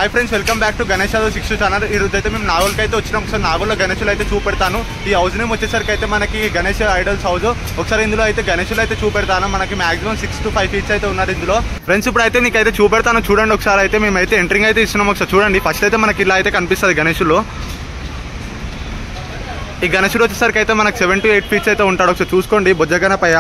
Hi friends welcome back to Ganesh Yadav six channel ఈ రోజు అయితే మేము నాగోల్కి అయితే వచ్చినాం ఒకసారి నాగోల్లో గణేషులు అయితే చూపెడతాను ఈ హౌస్ నేమ్ వచ్చేసరికి అయితే మనకి గణేష్ ఐడల్స్ హౌస్ ఒకసారి ఇందులో అయితే గణేషులు అయితే చూపెడతాను మనకి maximum six two five feets అయితే ఉన్నారు ఇందులో ఫ్రెండ్స్ ఇప్పుడు అయితే నీకు అయితే చూపెడతాను చూడండి ఒకసారి అయితే మేము అయితే ఎంట్రింగ్ అయితే ఇస్తున్నాం ఒకసారి చూడండి ఫస్ట్ అయితే మనకి ఇలా అయితే కనిపిస్తుంది గణేషులు ఈ గణేశుడు వచ్చేసరికి అయితే మనకి సెవెన్ టు ఎయిట్ ఫీట్స్ అయితే ఉంటాడు ఒకసారి చూసుకోండి బొజ్జగనపయ్య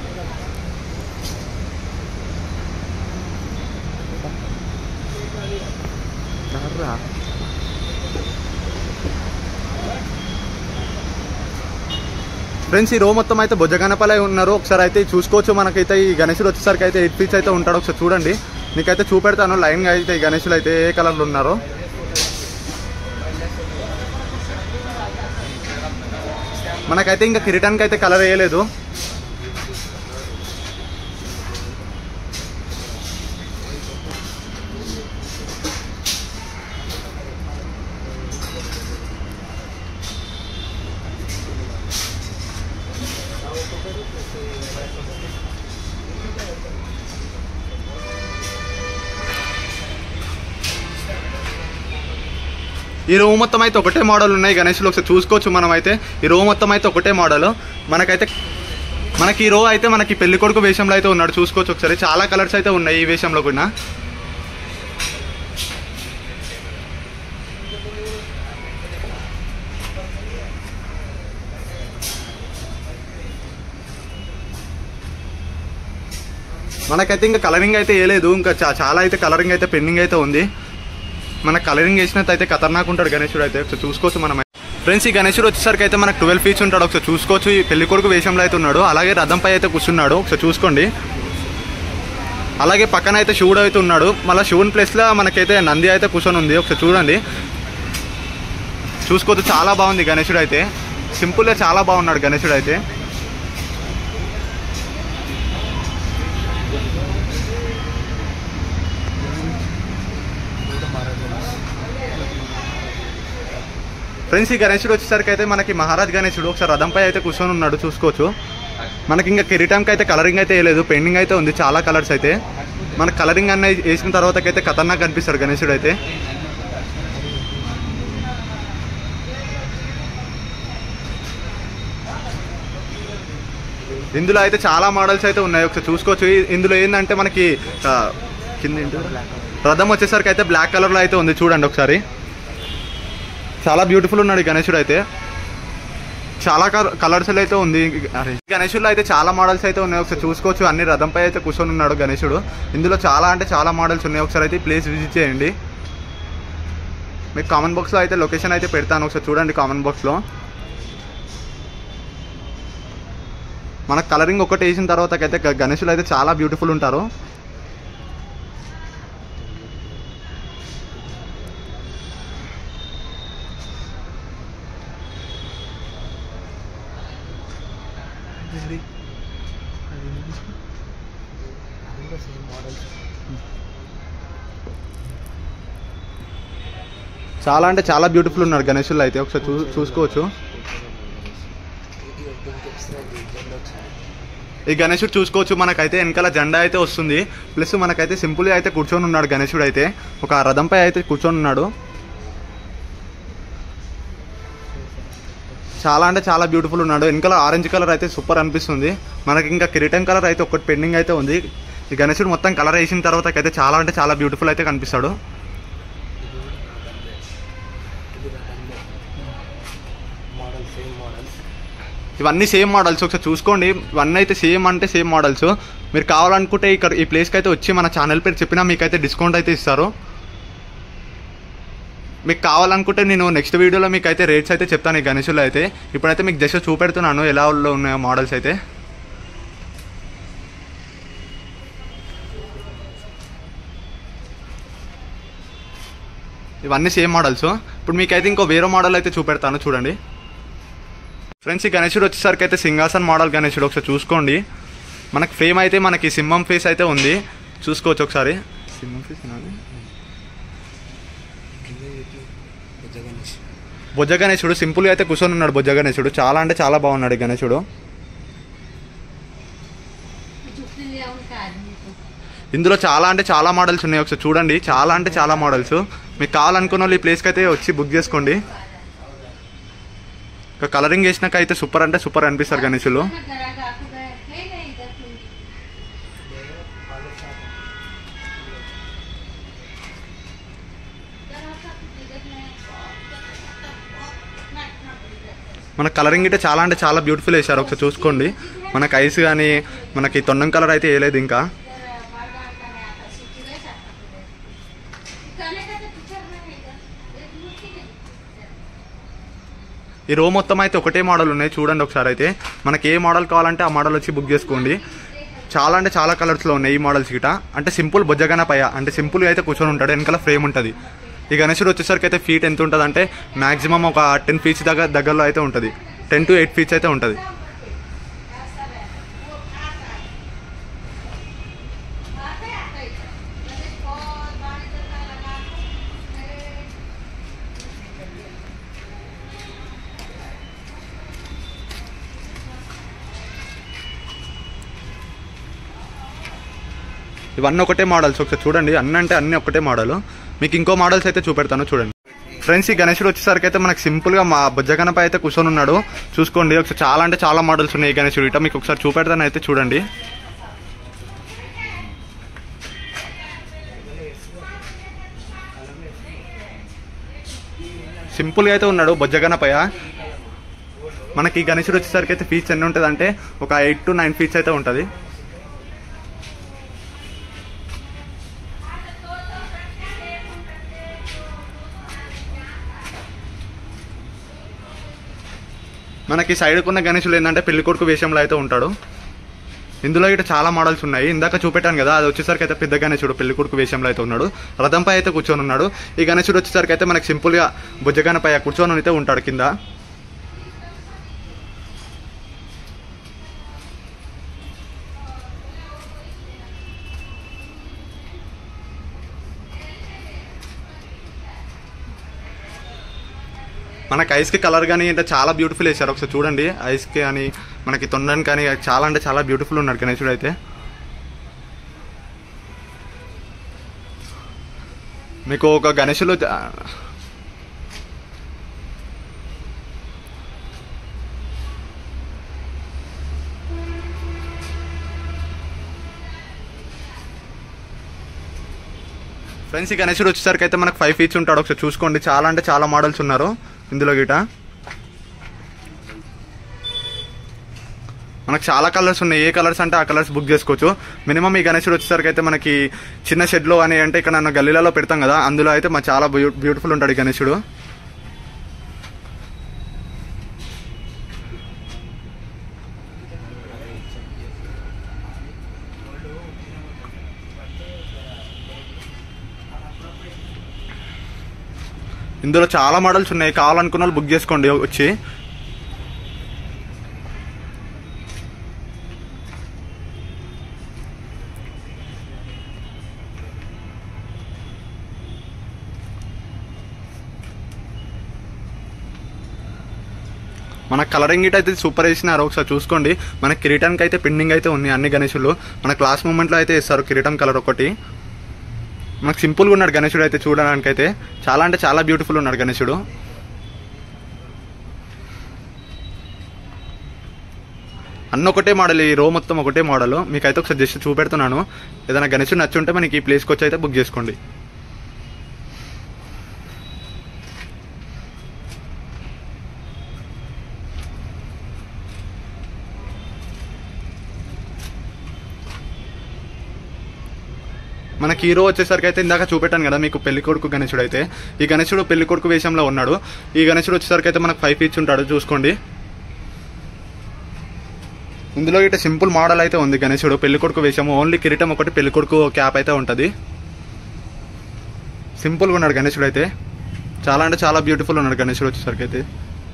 ఫ్రెండ్స్ ఈ రో మొత్తం అయితే బొజ్జగనపలే ఉన్నారు ఒకసారి అయితే చూసుకోవచ్చు మనకైతే ఈ గణేశుడు వచ్చేసరికి అయితే ఎయిట్ ఫీట్స్ అయితే ఉంటాడు ఒకసారి చూడండి నీకైతే చూపెడతాను లైన్గా అయితే ఈ గణేశులు అయితే ఏ కలర్లో ఉన్నారో మనకైతే ఇంకా కిరీటానికి అయితే కలర్ వేయలేదు ఈ రూమ్ మొత్తం అయితే ఒకటే మోడల్ ఉన్నాయి గణేష్లో ఒకసారి చూసుకోవచ్చు మనం అయితే ఈ రో మొత్తం అయితే ఒకటే మోడల్ మనకైతే మనకి ఈ రో అయితే మనకి పెళ్లి కొడుకు వేషంలో అయితే ఉన్నాడు చూసుకోవచ్చు ఒకసారి చాలా కలర్స్ అయితే ఉన్నాయి ఈ వేషంలో కూడా మనకైతే ఇంకా కలరింగ్ అయితే వేయలేదు ఇంకా చా- చాలా అయితే కలరింగ్ అయితే పెండింగ్ అయితే ఉంది మన కలరింగ్ వేసినట్టు అయితే ఖతర్నాక్ ఉంటాడు గణేశుడు అయితే ఒకసారి చూసుకోవచ్చు మనం ఫ్రెండ్స్ ఈ గణేశుడు వచ్చేసరికి అయితే మనకు ట్వెల్వ్ ఫీట్స్ ఉంటాడు ఒకసారి చూసుకోవచ్చు ఈ పెళ్లి కొడుకు వేషంలో అయితే ఉన్నాడు అలాగే రథంపై అయితే కూర్చున్నాడు ఒకసారి చూసుకోండి అలాగే పక్కన అయితే శివుడు అయితే ఉన్నాడు మళ్ళీ శివుని ప్లేస్లో మనకైతే నంది అయితే కూర్చొని ఉంది ఒకసారి చూడండి చూసుకోవచ్చు చాలా బాగుంది గణేశుడు అయితే సింపుల్గా చాలా బాగున్నాడు గణేశుడు అయితే ఫ్రెండ్స్ ఈ గణేశుడు వచ్చేసరికి అయితే మనకి మహారాజ్ గణేశుడు ఒకసారి రథంపై అయితే కూర్చొని ఉన్నాడు చూసుకోవచ్చు మనకి ఇంకా కిరీటంకి అయితే కలరింగ్ అయితే వేయలేదు పెయింటింగ్ అయితే ఉంది చాలా కలర్స్ అయితే మనకి కలరింగ్ అన్న వేసిన తర్వాత అయితే ఖతర్నాక్ కనిపిస్తాడు గణేశుడు అయితే ఇందులో అయితే చాలా మోడల్స్ అయితే ఉన్నాయి ఒకసారి చూసుకోవచ్చు ఈ- ఇందులో ఏంటంటే మనకి ఆ, కింద ఏంటి? రథం వచ్చేసరికి అయితే బ్లాక్ కలర్లో అయితే ఉంది చూడండి ఒకసారి చాలా బ్యూటిఫుల్ ఉన్నాడు ఈ గణేశుడు అయితే చాలా కలర్స్ అయితే ఉంది అరే గణేశుల్లో అయితే చాలా మోడల్స్ అయితే ఉన్నాయి ఒకసారి చూసుకోవచ్చు అన్ని రథంపై అయితే కూర్చొని ఉన్నాడు గణేశుడు ఇందులో చాలా అంటే చాలా మోడల్స్ ఉన్నాయి ఒకసారి అయితే ప్లేస్ విజిట్ చేయండి మీకు కామెంట్ బాక్స్లో అయితే లొకేషన్ అయితే పెడతాను ఒకసారి చూడండి కామెంట్ బాక్స్లో మనకు కలరింగ్ ఒకటి వేసిన తర్వాత అయితే గ- గణేశులు అయితే చాలా బ్యూటిఫుల్ ఉంటారు చాలా అంటే చాలా బ్యూటిఫుల్ ఉన్నారు గణేశులు అయితే ఒకసారి చూ చూసుకోవచ్చు ఈ గణేశుడు చూసుకోవచ్చు మనకైతే వెనకాల జెండా అయితే వస్తుంది ప్లస్ మనకైతే సింపుల్గా అయితే కూర్చొని ఉన్నాడు గణేశుడు అయితే ఒక రథంపై అయితే కూర్చొని ఉన్నాడు చాలా అంటే చాలా బ్యూటిఫుల్ ఉన్నాడు వెనకాల ఆరెంజ్ కలర్ అయితే సూపర్ అనిపిస్తుంది మనకి ఇంకా కిరీటం కలర్ అయితే ఒకటి పెండింగ్ అయితే ఉంది ఈ గణేశుడు మొత్తం కలర్ వేసిన తర్వాత అయితే చాలా అంటే చాలా బ్యూటిఫుల్ అయితే కనిపిస్తాడు మోడల్ సేమ్ మోడల్స్ ఇవన్నీ సేమ్ మోడల్స్ ఒకసారి చూసుకోండి ఇవన్నీ అయితే సేమ్ అంటే సేమ్ మోడల్స్ మీరు కావాలనుకుంటే ఇక్కడ ఈ ప్లేస్కి అయితే వచ్చి మన ఛానల్ పేరు చెప్పినా మీకు అయితే డిస్కౌంట్ అయితే ఇస్తారు మీకు కావాలనుకుంటే నేను నెక్స్ట్ వీడియోలో మీకు అయితే రేట్స్ అయితే చెప్తాను ఈ గణేషులో అయితే ఇప్పుడైతే మీకు జస్ట్ చూపెడుతున్నాను ఎలా ఉన్నాయో మోడల్స్ అయితే ఇవన్నీ సేమ్ మోడల్స్ ఇప్పుడు మీకైతే ఇంకో వేరే మోడల్ అయితే చూపెడతాను చూడండి ఫ్రెండ్స్ ఈ గణేశుడు వచ్చేసరికి అయితే సింహాసన్ మోడల్ గణేశుడు ఒకసారి చూసుకోండి మనకి ఫ్రేమ్ అయితే మనకి సింహం ఫేస్ అయితే ఉంది చూసుకోవచ్చు ఒకసారి సింహం ఫేస్ గణేష్ బొజ్జ గణేశుడు సింపుల్గా అయితే కూర్చొని ఉన్నాడు బొజ్జ గణేశుడు చాలా అంటే చాలా బాగున్నాడు ఈ గణేశుడు ఇందులో చాలా అంటే చాలా మోడల్స్ ఉన్నాయి ఒకసారి చూడండి చాలా అంటే చాలా మోడల్స్ మీకు కావాలనుకున్న వాళ్ళు ఈ ప్లేస్కి అయితే వచ్చి బుక్ చేసుకోండి ఇక కలరింగ్ చేసినాక అయితే సూపర్ అంటే సూపర్ అనిపిస్తారు గణేషులు మన కలరింగ్ అయితే చాలా అంటే చాలా బ్యూటిఫుల్ వేశారు ఒకసారి చూసుకోండి మనకి ఐస్ కానీ మనకి తొండం కలర్ అయితే వేయలేదు ఇంకా ఈ రో మొత్తం అయితే ఒకటే మోడల్ ఉన్నాయి చూడండి ఒకసారి అయితే మనకి ఏ మోడల్ కావాలంటే ఆ మోడల్ వచ్చి బుక్ చేసుకోండి చాలా అంటే చాలా కలర్స్లో ఉన్నాయి ఈ మోడల్స్ గిట అంటే సింపుల్ బొజ్జగన పయ అంటే సింపుల్గా అయితే కూర్చొని ఉంటాడు వెనకాల ఫ్రేమ్ ఉంటుంది ఈ గణేశుడు వచ్చేసరికి అయితే ఫీట్ ఎంత ఉంటుంది అంటే మాక్సిమం ఒక టెన్ ఫీట్స్ దగ్గర దగ్గరలో అయితే ఉంటుంది టెన్ టు ఎయిట్ ఫీట్స్ అయితే ఉంటుంది ఇవన్నీ ఒకటే మోడల్స్ ఒకసారి చూడండి అన్నీ అంటే అన్నీ ఒకటే మోడల్ మీకు ఇంకో మోడల్స్ అయితే చూపెడతాను చూడండి ఫ్రెండ్స్ ఈ గణేశుడు వచ్చేసరికి అయితే మనకి సింపుల్గా మా బుజ్జగనపై అయితే కూర్చొని ఉన్నాడు చూసుకోండి ఒకసారి చాలా అంటే చాలా మోడల్స్ ఉన్నాయి ఈ గణేశుడు ఇట మీకు ఒకసారి చూపెడతాను అయితే చూడండి సింపుల్గా అయితే ఉన్నాడు బొజ్జగనపయ మనకి ఈ గణేశుడు వచ్చేసరికి అయితే ఫీట్స్ ఎన్ని ఉంటుంది అంటే ఒక ఎయిట్ టు నైన్ ఫీట్స్ అయితే ఉంటుంది మనకి సైడ్కు ఉన్న గణేశులు ఏంటంటే పెళ్లి కొడుకు వేషంలో అయితే ఉంటాడు ఇందులో ఇటు చాలా మోడల్స్ ఉన్నాయి ఇందాక చూపెట్టాను కదా అది వచ్చేసరికి అయితే పెద్ద గణేశుడు పెళ్లి కొడుకు వేషంలో అయితే ఉన్నాడు రథంపై అయితే కూర్చొని ఉన్నాడు ఈ గణేశుడు వచ్చేసరికి అయితే మనకి సింపుల్గా బుజ్జగనపై కూర్చొని అయితే ఉంటాడు కింద మనకి ఐస్కి కలర్ కానీ అంటే చాలా బ్యూటిఫుల్ వేశారు ఒకసారి చూడండి ఐస్కి కానీ మనకి తొండని కానీ చాలా అంటే చాలా బ్యూటిఫుల్ ఉన్నాడు గణేశుడు అయితే మీకు ఒక గణేశులు ఫ్రెండ్స్ ఈ గణేశుడు వచ్చేసరికి అయితే మనకు ఫైవ్ ఫీట్స్ ఉంటాడు ఒకసారి చూసుకోండి చాలా అంటే చాలా మోడల్స్ ఉన్నారు ఇందులో గిట మనకు చాలా కలర్స్ ఉన్నాయి ఏ కలర్స్ అంటే ఆ కలర్స్ బుక్ చేసుకోవచ్చు మినిమం ఈ గణేశుడు వచ్చేసరికి అయితే మనకి చిన్న షెడ్లో అని అంటే ఇక్కడ నన్ను గల్లీలలో పెడతాం కదా అందులో అయితే మా చాలా బ్యూ- బ్యూటిఫుల్ ఉంటాడు ఈ గణేశుడు ఇందులో చాలా మోడల్స్ ఉన్నాయి కావాలనుకున్న వాళ్ళు బుక్ చేసుకోండి వచ్చి మన కలరింగ్ గిట్ అయితే సూపర్ వేసినారు ఒకసారి చూసుకోండి మన కిరీటానికి అయితే పెండింగ్ అయితే ఉంది అన్ని గణేషులు మన క్లాస్ మూమెంట్లో అయితే ఇస్తారు కిరీటం కలర్ ఒకటి మనకు సింపుల్గా ఉన్నాడు గణేశుడు అయితే చూడడానికి అయితే చాలా అంటే చాలా బ్యూటిఫుల్ ఉన్నాడు గణేశుడు అన్న ఒకటే మోడల్ ఈ రో మొత్తం ఒకటే మోడల్ మీకైతే ఒకసారి జస్ట్ చూపెడుతున్నాను ఏదైనా గణేశుడు నచ్చుంటే మనకి ఈ ప్లేస్కి వచ్చి అయితే బుక్ చేసుకోండి మనకి హీరో వచ్చేసరికి అయితే ఇందాక చూపెట్టాను కదా మీకు పెళ్లి కొడుకు గణేశుడు అయితే ఈ గణేశుడు పెళ్లి కొడుకు వేషంలో ఉన్నాడు ఈ గణేశుడు వచ్చేసరికి అయితే మనకు ఫైవ్ ఫీట్స్ ఉంటాడు చూసుకోండి ఇందులో ఇట సింపుల్ మోడల్ అయితే ఉంది గణేశుడు పెళ్లి కొడుకు వేషము ఓన్లీ కిరీటం ఒకటి పెళ్లి కొడుకు క్యాప్ అయితే ఉంటుంది సింపుల్గా ఉన్నాడు గణేశుడు అయితే చాలా అంటే చాలా బ్యూటిఫుల్ ఉన్నాడు గణేశుడు వచ్చేసరికి అయితే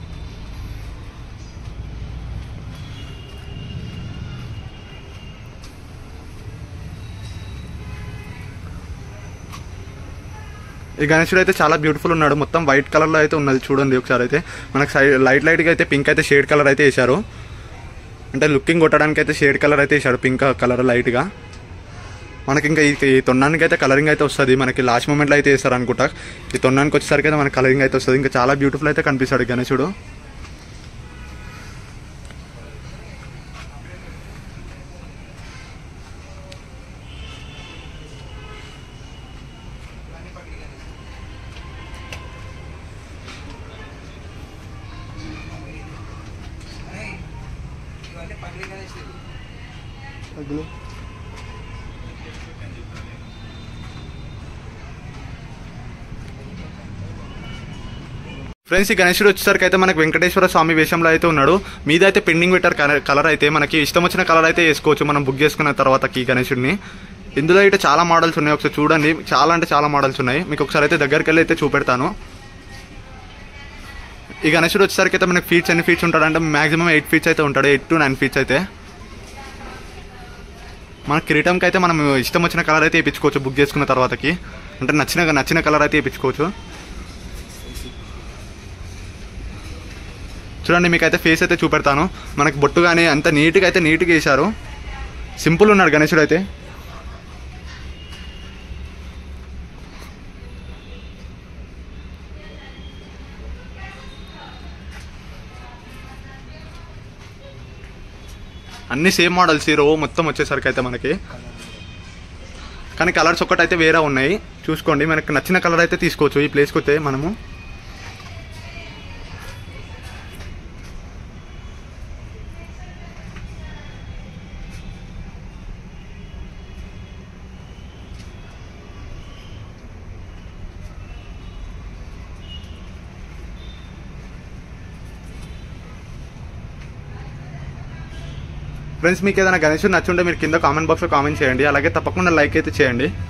ఈ గణేశుడు అయితే చాలా బ్యూటిఫుల్ ఉన్నాడు మొత్తం వైట్ కలర్ లో అయితే ఉన్నది చూడండి ఒకసారి అయితే మనకు సైడ్ లైట్ లైట్ గా అయితే పింక్ అయితే షేడ్ కలర్ అయితే వేశారు అంటే లుకింగ్ కొట్టడానికి అయితే షేడ్ కలర్ అయితే వేశాడు పింక్ కలర్ లైట్ గా మనకి ఇంకా ఈ ఈ తొండానికి అయితే కలరింగ్ అయితే వస్తుంది మనకి లాస్ట్ మూమెంట్లో అయితే వేస్తారు అనుకుంటా ఈ తొండానికి వచ్చేసరికి అయితే మనకి కలరింగ్ అయితే వస్తుంది ఇంకా చాలా బ్యూటిఫుల్ అయితే కనిపిస్తాడు ఈ గణేశుడు ఫ్రెండ్స్ ఈ గణేశుడు వచ్చేసరికి అయితే మనకి వెంకటేశ్వర స్వామి వేషంలో అయితే ఉన్నాడు మీద అయితే పెండింగ్ పెట్టారు కలర్- కలర్ అయితే మనకి ఇష్టం వచ్చిన కలర్ అయితే వేసుకోవచ్చు మనం బుక్ చేసుకున్న తర్వాత ఈ గణేశుడిని ఇందులో అయితే చాలా మోడల్స్ ఉన్నాయి ఒకసారి చూడండి చాలా అంటే చాలా మోడల్స్ ఉన్నాయి మీకు ఒకసారి అయితే దగ్గరికి వెళ్ళి అయితే చూపెడతాను ఈ గణేశుడు వచ్చేసరికి అయితే మనకి ఫీట్స్ ఎన్ని ఫీట్స్ ఉంటాడంటే మాక్సిమం ఎయిట్ ఫీట్స్ అయితే ఉంటాడు ఎయిట్ టు నైన్ ఫీట్స్ అయితే మన కిరీటంకి అయితే మనం ఇష్టం వచ్చిన కలర్ అయితే వేయించుకోవచ్చు బుక్ చేసుకున్న తర్వాతకి అంటే నచ్చిన నచ్చిన కలర్ అయితే వేయించుకోవచ్చు చూడండి మీకు అయితే ఫేస్ అయితే చూపెడతాను మనకి బొట్టు కానీ అంత నీట్గా అయితే నీట్గా వేశారు సింపుల్ ఉన్నాడు గణేశుడు అయితే అన్ని సేమ్ మోడల్స్ ఈ రో మొత్తం వచ్చేసరికి అయితే మనకి కానీ కలర్స్ ఒక్కటైతే వేరే ఉన్నాయి చూసుకోండి మనకి నచ్చిన కలర్ అయితే తీసుకోవచ్చు ఈ ప్లేస్కి వస్తే మనము ఫ్రెండ్స్ మీకు ఏదైనా గణేష్ నచ్చుంటే మీరు కింద కామెంట్ బాక్స్లో కామెంట్ చేయండి అలాగే తప్పకుండా లైక్ అయితే చేయండి